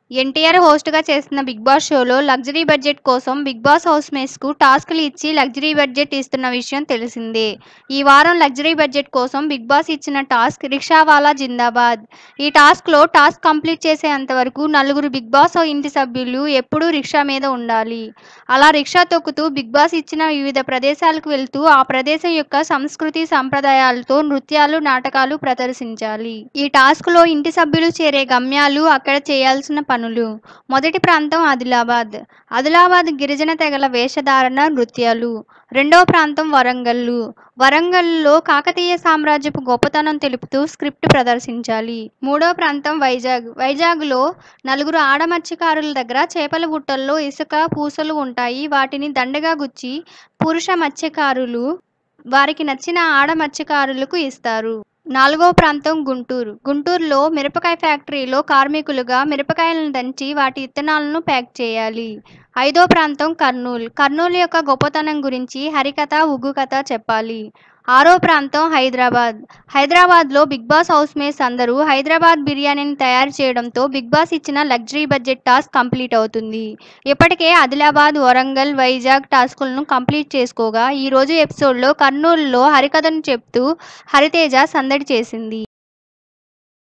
ఎన్టీఆర్ హోస్ట్గా చేస్తున్న Bigg Boss షోలో లగ్జరీ బడ్జెట్ కోసం బిగ్ బాస్ హౌస్ మేట్స్కు టాస్క్లు ఇచ్చి లగ్జరీ బడ్జెట్ ఇస్తున్న విషయం తెలిసిందే ఈ వారం లగ్జరీ బడ్జెట్ కోసం బిగ్ బాస్ ఇచ్చిన టాస్క్ రిక్షావాలా జిందాబాద్ ఈ టాస్క్లో టాస్క్ కంప్లీట్ చేసేంత వరకు నలుగురు బిగ్ బాస్ ఇంటి సభ్యులు ఎప్పుడూ రిక్షా మీద ఉండాలి అలా రిక్షా తొక్కుతూ బిగ్ బాస్ ఇచ్చిన వివిధ ప్రదేశాలకు వెళ్తూ ఆ ప్రదేశం యొక్క సంస్కృతి సంప్రదాయాలతో నృత్యాలు నాటకాలు ప్రదర్శించాలి ఈ టాస్క్లో ఇంటి సభ్యులు చేరే గమ్యాలు అక్కడ చేయాల్సిన పనులు మొదటి ప్రాంతం ఆదిలాబాద్ ఆదిలాబాద్ గిరిజన తెగల వేషధారణ నృత్యాలు రెండవ ప్రాంతం వరంగల్లు వరంగల్లో కాకతీయ సామ్రాజ్యపు గొప్పతనం తెలుపుతూ స్క్రిప్ట్ ప్రదర్శించాలి మూడో ప్రాంతం వైజాగ్ వైజాగ్లో నలుగురు ఆడ మత్స్యకారుల దగ్గర చేపల బుట్టల్లో ఇసుక పూసలు ఉంటాయి వాటిని దండగా గుచ్చి పురుష మత్స్యకారులు వారికి నచ్చిన ఆడ మత్స్యకారులకు ఇస్తారు నాలుగో ప్రాంతం గుంటూరు గుంటూరులో మిరపకాయ ఫ్యాక్టరీలో కార్మికులుగా మిరపకాయలను దంచి వాటి విత్తనాలను ప్యాక్ చేయాలి ఐదో ప్రాంతం కర్నూలు కర్నూలు యొక్క గొప్పతనం గురించి హరికథ ఉగ్గు కథ చెప్పాలి ఆరో ప్రాంతం హైదరాబాద్ హైదరాబాద్లో బిగ్ బాస్ హౌస్ మేట్స్ అందరూ హైదరాబాద్ బిర్యానీని తయారు చేయడంతో బిగ్ బాస్ ఇచ్చిన లగ్జరీ బడ్జెట్ టాస్క్ కంప్లీట్ అవుతుంది ఇప్పటికే ఆదిలాబాద్ వరంగల్ వైజాగ్ టాస్కులను కంప్లీట్ చేసుకోగా ఈ రోజు ఎపిసోడ్లో కర్నూలులో హరికథను చెప్తూ హరితేజ సందడి చేసింది